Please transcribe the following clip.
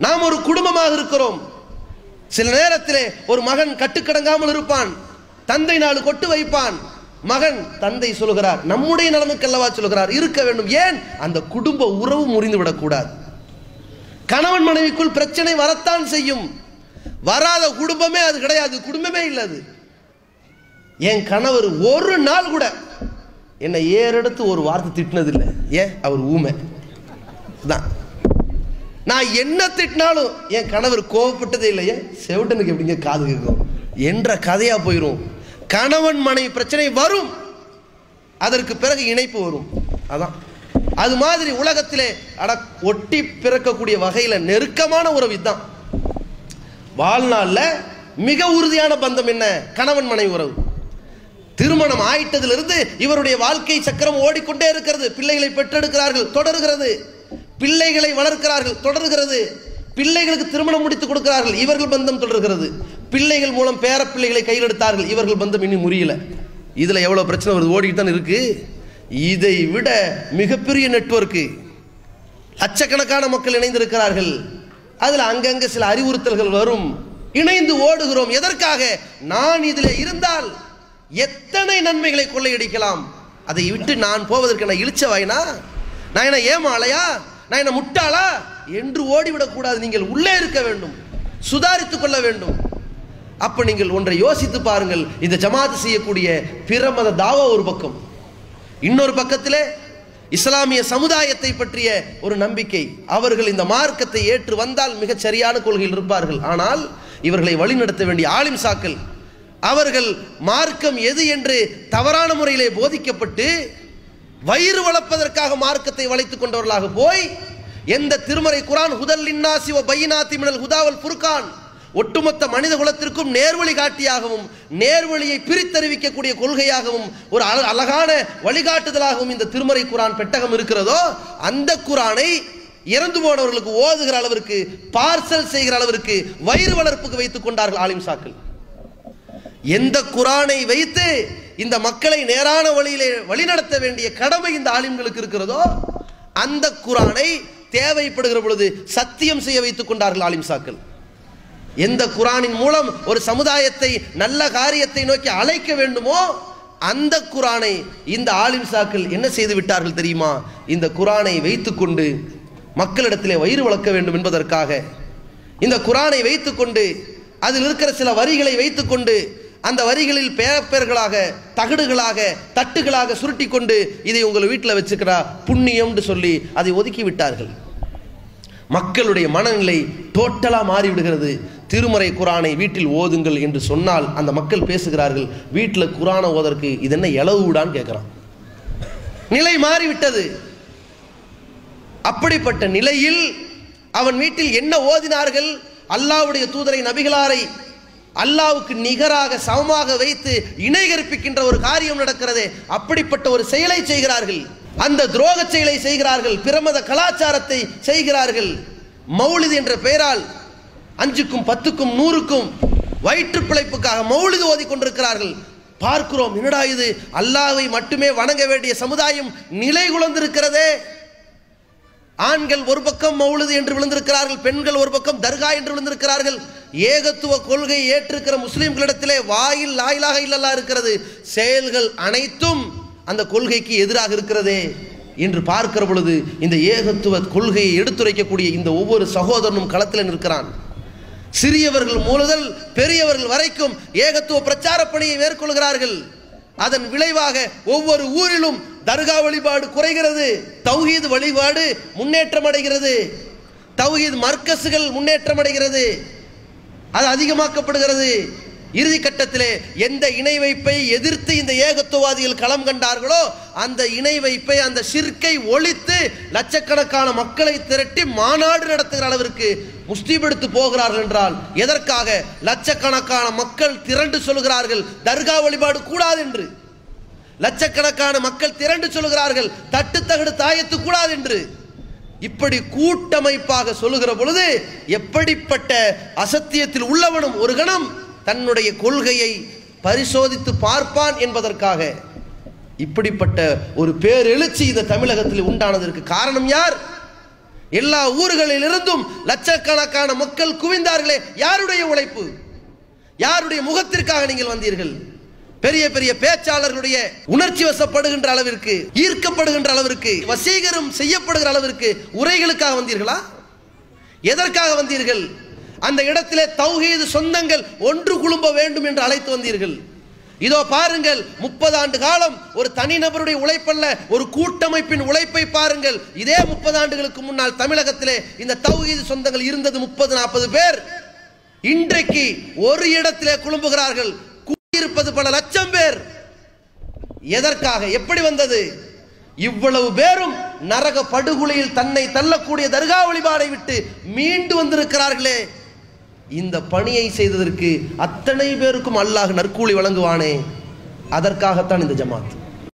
நாம் ஒரு குடும்பமாக இருக்கிறோம் சில நேரத்திலே ஒரு மகன் கட்டுக்கடங்காமல் இருப்பான் தந்தை நாலு கொட்டு வைப்பான் மகன் தந்தை சொல்கிறார் நம்முடைய நலனுக்கல்லவா சொல்கிறார் இருக்க வேண்டும் ஏன் அந்த குடும்ப உறவு முறிந்து விடக்கூடாது கணவன் மனைவிக்குள் பிரச்சனை வரத்தான் செய்யும் வராத குடும்பமே அது கிடையாது குடும்பமே இல்லை அது என் கணவர் ஒரு நாள் கூட என்னை ஏறெடுத்து ஒரு வார்த்தை திட்டினதில்லை ஏன் அவர் ஊமை தான் நான் என்ன திட்டினாலும் என் கணவர் கோவப்பட்டதே இல்லையே செவிட்டனுக்கு எப்படிங்க காது கேட்கும் என்ற கதையா போயிடும் கணவன் மனைவி பிரச்சனை வரும் அதற்கு பிறகு இணைப்பு வரும் அதான் அது மாதிரி உலகத்திலே அட ஒட்டி பிறக்கக்கூடிய வகையில் நெருக்கமான உறவு இதுதான் வாழ்நாளில் மிக உறுதியான பந்தம் என்ன கணவன் மனைவி உறவு திருமணம் ஆயிட்டதிலிருந்து இவருடைய வாழ்க்கை சக்கரம் ஓடிக்கொண்டே இருக்கிறது பிள்ளைகளை பெற்றெடுக்கிறார்கள் தொடர்கிறது பிள்ளைகளை வளர்க்கிறார்கள் தொடர்கிறது பிள்ளைகளுக்கு திருமணம் முடித்து கொடுக்கிறார்கள் இவர்கள் பந்தம் தொடர்கிறது பிள்ளைகள் மூலம் பேர பிள்ளைகளை கையில் எடுத்தார்கள் இவர்கள் பந்தம் இன்னும் முறியல இதுல எவ்வளவு பிரச்சனை வருது ஓடிட்டு தான் இருக்கு இதை விட மிகப்பெரிய நெட்வொர்க்கு லட்சக்கணக்கான மக்கள் இணைந்திருக்கிறார்கள் அதில் அங்கங்கே சில அறிவுறுத்தல்கள் வரும் இணைந்து ஓடுகிறோம் எதற்காக நான் இதில் இருந்தால் எத்தனை நன்மைகளை கொள்ளையடிக்கலாம் அதை விட்டு நான் போவதற்கு நான் இழிச்ச வாயினா நான் என்ன ஏமாலையா நான் என்ன முட்டாளா என்று ஓடிவிடக்கூடாது நீங்கள் உள்ளே இருக்க வேண்டும் சுதாரித்துக் கொள்ள வேண்டும் அப்ப நீங்கள் ஒன்றை யோசித்து பாருங்கள் இந்த ஜமாத்து செய்யக்கூடிய பிற மத தாவா ஒரு பக்கம் இன்னொரு பக்கத்திலே இஸ்லாமிய சமுதாயத்தை பற்றிய ஒரு நம்பிக்கை அவர்கள் இந்த மார்க்கத்தை ஏற்று வந்தால் மிகச் சரியான கொள்கையில் இருப்பார்கள் ஆனால் இவர்களை வழிநடத்த வேண்டிய ஆலிம் சாக்கள் அவர்கள் மார்க்கம் எது என்று தவறான முறையிலே போதிக்கப்பட்டு வயிறு வளர்ப்பதற்காக மார்க்கத்தை வளைத்துக் கொண்டவர்களாக போய் எந்த திருமறை குரான் ஹுதல் இன்னாசி வ பையினாத்தி மினல் ஹுதாவல் ஃபுர்கான் ஒட்டுமொத்த மனித குலத்திற்கும் நேர்வழி காட்டியாகவும் நேர்வழியை பிரித்தறிவிக்கக்கூடிய கொள்கையாகவும் ஒரு அழ- அழகான வழிகாட்டுதலாகவும் இந்த திருமறை குரான் பெட்டகம் இருக்கிறதோ அந்த குரானை இறந்து போனவர்களுக்கு ஓதுகிற அளவிற்கு பார்சல் செய்கிற அளவிற்கு வயிறு வளர்ப்புக்கு வைத்துக் கொண்டார்கள் ஆலிம் சாக்கள் எந்த குரானை வைத்து இந்த மக்களை நேரான வழியிலே வழிநடத்த வேண்டிய கடமை இந்த ஆலிம்களுக்கு இருக்கிறதோ அந்த குரானை தேவைப்படுகிற பொழுது சத்தியம் செய்ய வைத்துக் கொண்டார்கள் ஆலிம் சாக்கள் எந்த குரானின் மூலம் ஒரு சமுதாயத்தை நல்ல காரியத்தை நோக்கி அழைக்க வேண்டுமோ அந்த குரானை இந்த ஆலிம் சாக்கள் என்ன செய்து விட்டார்கள் தெரியுமா இந்த குரானை வைத்துக்கொண்டு மக்களிடத்திலே வயிறு வளர்க்க வேண்டும் என்பதற்காக இந்த குரானை வைத்துக்கொண்டு அதில் இருக்கிற சில வரிகளை வைத்துக்கொண்டு அந்த வரிகளில் பேரப்பேர்களாக தகடுகளாக தட்டுகளாக சுருட்டி கொண்டு இதை உங்கள் வீட்டில் வச்சுக்கிறா புண்ணியம்னு சொல்லி அதை ஒதுக்கி விட்டார்கள் மக்களுடைய மனநிலை டோட்டலா மாறிவிடுகிறது திருமறை குரானை வீட்டில் ஓதுங்கள் என்று சொன்னால் அந்த மக்கள் பேசுகிறார்கள் வீட்டில் குரானை ஓதற்கு இது என்ன இளவு விடான்னு கேட்கிறான் நிலை மாறிவிட்டது அப்படிப்பட்ட நிலையில் அவன் வீட்டில் என்ன ஓதினார்கள் அல்லாஹ்வுடைய தூதரை நபிகளாரை அல்லாஹ்வுக்கு நிகராக சமமாக வைத்து இணை கற்பிக்கின்ற ஒரு காரியம் நடக்கிறதே அப்படிப்பட்ட ஒரு செயலை செய்கிறார்கள் அந்த துரோக செயலை செய்கிறார்கள் பிரமத கலாச்சாரத்தை செய்கிறார்கள் மௌலிது என்ற பெயரால் அஞ்சுக்கும் பத்துக்கும் நூறுக்கும் வயிற்று பிழைப்புக்காக மௌலிது ஓதி கொண்டிருக்கிறார்கள் பார்க்கிறோம் என்னடா இது அல்லாஹ்வை மட்டுமே வணங்க வேண்டிய சமுதாயம் நிலை குலைந்திருக்கிறதே ஆண்கள் ஒரு பக்கம் மௌலுது என்று விழுந்திருக்கிறார்கள் பெண்கள் ஒரு பக்கம் தர்கா என்று விழுந்திருக்கிறார்கள் ஏகத்துவ கொள்கையை ஏற்றிருக்கிற முஸ்லிம்களிடத்திலே வாயில் லாயிலாக இல்லல்லா இருக்கிறது செயல்கள் அனைத்தும் அந்த கொள்கைக்கு எதிராக இருக்கிறதே என்று பார்க்கிற பொழுது இந்த ஏகத்துவ கொள்கையை எடுத்துரைக்கக்கூடிய இந்த ஒவ்வொரு சகோதரனும் களத்தில் நிற்கிறான் சிறியவர்கள் முதல் பெரியவர்கள் வரைக்கும் ஏகத்துவ பிரச்சார பணியை மேற்கொள்கிறார்கள் அதன் விளைவாக ஒவ்வொரு ஊரிலும் தர்கா வழிபாடு குறைகிறது தௌஹீத் வழிபாடு முன்னேற்றம் அடைகிறது தௌஹீத் மர்க்கசுகள் முன்னேற்றம் அடைகிறது அது அதிகமாக்கப்படுகிறது இறுதி கட்டத்திலே எந்த இணை வைப்பை எதிர்த்து இந்த ஏகத்துவாதிகள் களம் கண்டார்களோ அந்த இணை வைப்பை அந்த சிற்கை ஒழித்து லட்சக்கணக்கான மக்களை திரட்டி மாநாடு நடத்துகிற அளவிற்கு முஸ்லீம் எடுத்து போகிறார்கள் என்றால் எதற்காக லட்சக்கணக்கான மக்கள் திரண்டு சொல்கிறார்கள் தர்கா வழிபாடு கூடாது என்று லட்சக்கணக்கான மக்கள் திரண்டு சொல்கிறார்கள் தட்டு தகடு தாயத்து கூடாது என்று இப்படி கூட்டமைப்பாக சொல்லுகிற பொழுது எப்படிப்பட்ட அசத்தியத்தில் உள்ளவனும் ஒரு கணம் தன்னுடைய கொள்கையை பரிசோதித்து பார்ப்பான் என்பதற்காக இப்படிப்பட்ட ஒரு பேரெழுச்சி இந்த தமிழகத்தில் உண்டானதற்கு காரணம் யார் எல்லா ஊர்களிலிருந்தும் லட்சக்கணக்கான மக்கள் குவிந்தார்களே யாருடைய உழைப்பு யாருடைய முகத்திற்காக நீங்கள் வந்தீர்கள் பெரிய பெரிய பேச்சாளர்களுடைய உணர்ச்சி வசப்படுகின்ற அளவிற்கு ஈர்க்கப்படுகின்ற அளவிற்கு வசீகரம் செய்யப்படுகிற அளவிற்கு உரைகளுக்காக வந்தீர்களா எதற்காக வந்தீர்கள் அந்த இடத்திலே தௌஹீது சொந்தங்கள் ஒன்று குழும்ப வேண்டும் என்று அழைத்து வந்தீர்கள் இதோ பாருங்கள் முப்பது ஆண்டு காலம் ஒரு தனிநபருடைய உழைப்பல்ல ஒரு கூட்டமைப்பின் உழைப்பை பாருங்கள் இதே முப்பது ஆண்டுகளுக்கு முன்னால் தமிழகத்திலே இந்த தௌஹீது சொந்தங்கள் இருந்தது முப்பது நாற்பது பேர் இன்றைக்கு ஒரு இடத்திலே குழும்புகிறார்கள் கூடியிருப்பது பல லட்சம் பேர் எதற்காக எப்படி வந்தது இவ்வளவு பேரும் நரக படுகொலையில் தன்னை தள்ளக்கூடிய தர்கா வழிபாடை விட்டு மீண்டு வந்திருக்கிறார்களே இந்த பணியை செய்ததற்கு அத்தனை பேருக்கும் அல்லாஹ் நற்கூலி வழங்குவானே அதற்காகத்தான் இந்த ஜமாத்